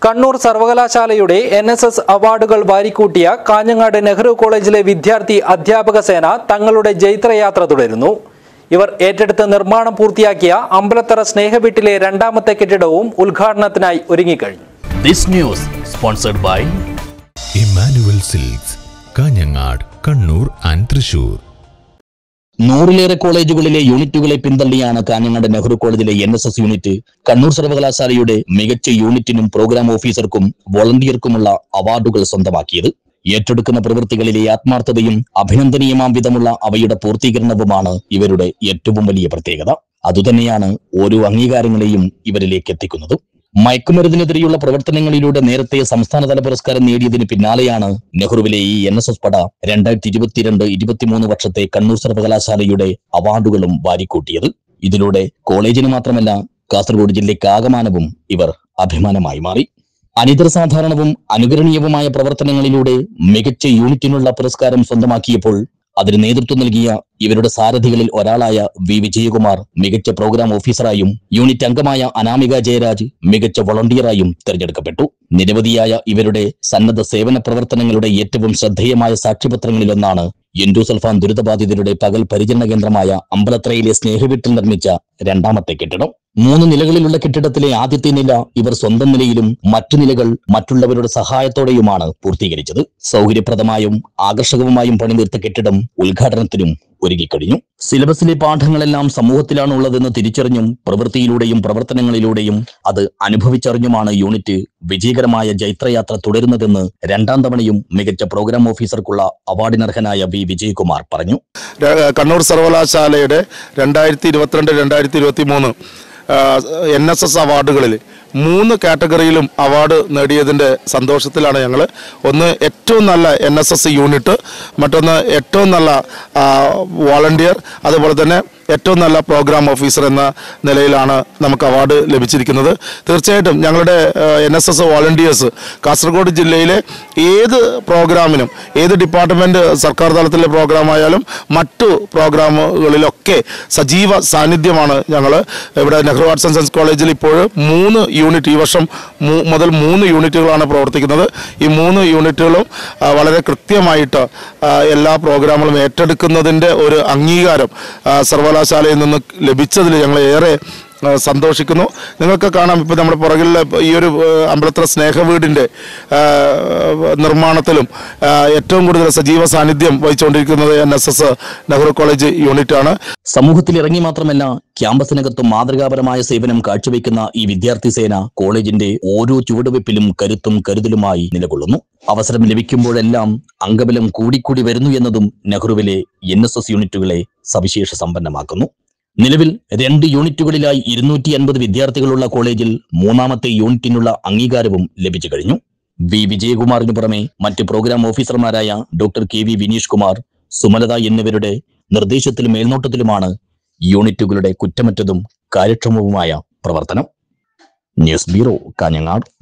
കണ്ണൂർ സർവകലാശാലയുടെ N S S അവാർഡുകൾ വാരിക്കൂട്ടിയ കാഞ്ഞങ്ങാട് നെഹ്റു കോളേജിലെ വിദ്യാർത്ഥി അധ്യാപക സേന തങ്ങളുടെ ജൈത്രയാത്ര തുടരുന്നു ഇവർ ഏറ്റെടുത്ത് നിർമ്മാണം പൂർത്തിയാക്കിയ അമ്പലത്തറ സ്നേഹവീട്ടിലെ രണ്ടാമത്തെ കെട്ടിടവും ഉദ്ഘാടനത്തിനായി ഒരുങ്ങിക്കഴിഞ്ഞു This news sponsored by Emmanuel Silks Kanhangad Kannur and Thrissur നൂറിലേറെ കോളേജുകളിലെ യൂണിറ്റുകളെ പിന്തള്ളിയാണ് കാഞ്ഞങ്ങാട് നെഹ്റു കോളേജിലെ N S S unit Kannur സർവകലാശാലയുടെ മികച്ച യൂണിറ്റിനും പ്രോഗ്രാം ഓഫീസർക്കും വോളണ്ടിയർക്കുമുള്ള അവാർഡുകൾ സ്വന്തമാക്കിയത് ഏറ്റെടുക്കുന്ന പ്രവൃത്തികളിലെ ആത്മാർത്ഥതയും അഭിനന്ദനീയമാം വിധമുള്ള അവയുടെ പൂർത്തീകരണവുമാണ് ഇവരുടെ ഏറ്റവും വലിയ പ്രത്യേകത അതുതന്നെയാണ് ഓരോ അംഗീകാരങ്ങളെയും ഇവരിലേക്ക് എത്തിക്കുന്നത് മയക്കുമരുന്നിനെതിരെയുള്ള പ്രവർത്തനങ്ങളിലൂടെ നേരത്തെ സംസ്ഥാനതല പുരസ്കാരം നേടിയതിന് പിന്നാലെയാണ് നെഹ്റുവിലെ ഈ എൻ എസ് എസ് പട രണ്ടായിരത്തി ഇരുപത്തിരണ്ട് ഇരുപത്തിമൂന്ന് വർഷത്തെ കണ്ണൂർ സർവകലാശാലയുടെ അവാർഡുകളും വാരിക്കൂട്ടിയത് ഇതിലൂടെ കോളേജിന് മാത്രമല്ല കാസർഗോഡ് ജില്ലയ്ക്കാകമാനവും ഇവർ അഭിമാനമായി മാറി അനിതര സാധാരണവും അനുകരണീയവുമായ പ്രവർത്തനങ്ങളിലൂടെ മികച്ച യൂണിറ്റിനുള്ള പുരസ്കാരം സ്വന്തമാക്കിയപ്പോൾ അതിന് നേതൃത്വം നൽകിയ ഇവരുടെ സാരഥികളിൽ ഒരാളായ വി വിജയകുമാർ മികച്ച പ്രോഗ്രാം ഓഫീസറായും യൂണിറ്റ് അംഗമായ അനാമിക ജയരാജ് മികച്ച വോളണ്ടിയറായും തിരഞ്ഞെടുക്കപ്പെട്ടു നിരവധിയായ ഇവരുടെ സന്നദ്ധ സേവന പ്രവർത്തനങ്ങളുടെ ഏറ്റവും ശ്രദ്ധേയമായ സാക്ഷ്യപത്രങ്ങളിലൊന്നാണ് എൻഡോസൾഫാൻ ദുരിതബാധിതരുടെ പകൽ പരിചരണ കേന്ദ്രമായ അമ്പലത്രയിലെ സ്നേഹവീട്ടിൽ നിർമ്മിച്ച രണ്ടാമത്തെ കെട്ടിടം മൂന്ന് നിലകളിലുള്ള കെട്ടിടത്തിലെ ആദ്യത്തെ നില ഇവർ സ്വന്തം നിലയിലും മറ്റു നിലകൾ മറ്റുള്ളവരുടെ സഹായത്തോടെയുമാണ് പൂർത്തീകരിച്ചത് സൗകര്യപ്രദമായും ആകർഷകവുമായും പണിതീർത്ത കെട്ടിടം ഉദ്ഘാടനത്തിനും ഒരുങ്ങിക്കഴിഞ്ഞു സിലബസിലെ പാഠങ്ങളെല്ലാം സമൂഹത്തിലാണ് ഉള്ളതെന്ന് തിരിച്ചറിഞ്ഞും പ്രവൃത്തിയിലൂടെയും പ്രവർത്തനങ്ങളിലൂടെയും അത് അനുഭവിച്ചറിഞ്ഞുമാണ് യൂണിറ്റ് വിജയകരമായ ജൈത്രയാത്ര തുടരുന്നതെന്ന് രണ്ടാം തവണയും മികച്ച പ്രോഗ്രാം ഓഫീസർക്കുള്ള അവാർഡിനർഹനായ വി വിജയകുമാർ പറഞ്ഞു ര- കണ്ണൂർ സർവകലാശാലയുടെ രണ്ടായിരത്തി ഇരുപത്തിരണ്ട് രണ്ടായിരത്തി ഇരുപത്തി മൂന്ന് എൻ എസ് എസ് അവാർഡുകളിൽ മൂന്ന് കാറ്റഗറിയിലും അവാർഡ് നേടിയതിൻ്റെ സന്തോഷത്തിലാണ് ഞങ്ങൾ ഒന്ന് ഏറ്റവും നല്ല എൻ എസ് എസ് യൂണിറ്റ് മറ്റൊന്ന് ഏറ്റവും നല്ല വോളണ്ടിയർ അതുപോലെ തന്നെ ഏറ്റവും നല്ല പ്രോഗ്രാം ഓഫീസർ എന്ന നിലയിലാണ് നമുക്ക് അവാർഡ് ലഭിച്ചിരിക്കുന്നത് തീർച്ചയായിട്ടും ഞങ്ങളുടെ N S S volunteers Kasaragod ജില്ലയിലെ ഏത് പ്രോഗ്രാമിനും ഏത് ഡിപ്പാർട്ട്മെൻറ്റ് സർക്കാർ തലത്തിലെ പ്രോഗ്രാം ആയാലും മറ്റു പ്രോഗ്രാമുകളിലൊക്കെ സജീവ സാന്നിധ്യമാണ് ഞങ്ങൾ ഇവിടെ നെഹ്റു ആർട്സ് ആൻഡ് സയൻസ് കോളേജിൽ ഇപ്പോൾ മൂന്ന് യൂണിറ്റ് ഈ വർഷം മൂ- മുതൽ മൂന്ന് യൂണിറ്റുകളാണ് പ്രവർത്തിക്കുന്നത് ഈ മൂന്ന് യൂണിറ്റുകളും ആ, വളരെ കൃത്യമായിട്ട് ആ, എല്ലാ പ്രോഗ്രാമുകളും ഏറ്റെടുക്കുന്നതിൻ്റെ ഒരു അംഗീകാരം ആ, സർവകലാശാലയിൽ നിന്ന് ലഭിച്ചതിൽ ഞങ്ങൾ ഏറെ ആ, സന്തോഷിക്കുന്നു നിങ്ങൾക്ക് കാണാം ഇപ്പോൾ നമ്മുടെ പുറകിലെ ഈ ഒരു ആ, അമ്പലത്ര സ്നേഹവീടിൻ്റെ ആ, നിർമ്മാണത്തിലും ആ, ഏറ്റവും കൂടുതൽ സജീവ സാന്നിധ്യം വഹിച്ചുകൊണ്ടിരിക്കുന്നത് N S S Nehru college യൂണിറ്റാണ് സമൂഹത്തിൽ ഇറങ്ങി മാത്രമല്ല ക്യാമ്പസിനകത്തും മാതൃകാപരമായ സേവനം കാഴ്ചവെക്കുന്ന ഈ വിദ്യാർത്ഥി സേന കോളേജിന്റെ ഓരോ ചുവടുവെപ്പിലും കരുത്തും കരുതലുമായി നിലകൊള്ളുന്നു അവസരം ലഭിക്കുമ്പോഴെല്ലാം അംഗബലം കൂടിക്കൂടി വരുന്നു എന്നതും നെഹ്റുവിലെ എൻ എസ് എസ് യൂണിറ്റുകളെ സവിശേഷ സമ്പന്നമാക്കുന്നു നിലവിൽ രണ്ട് യൂണിറ്റുകളിലായി ഇരുന്നൂറ്റി അൻപത് വിദ്യാർത്ഥികളുള്ള കോളേജിൽ മൂന്നാമത്തെ യൂണിറ്റിനുള്ള അംഗീകാരവും ലഭിച്ചു കഴിഞ്ഞു വി വിജയകുമാറിനു പുറമെ മറ്റ് പ്രോഗ്രാം ഓഫീസർമാരായ doctor K V Vineesh Kumar Sumalatha എന്നിവരുടെ നിർദ്ദേശത്തിലും മേൽനോട്ടത്തിലുമാണ് യൂണിറ്റുകളുടെ കുറ്റമറ്റതും കാര്യക്ഷമവുമായ പ്രവർത്തനം ന്യൂസ് ബ്യൂറോ കാഞ്ഞങ്ങാട്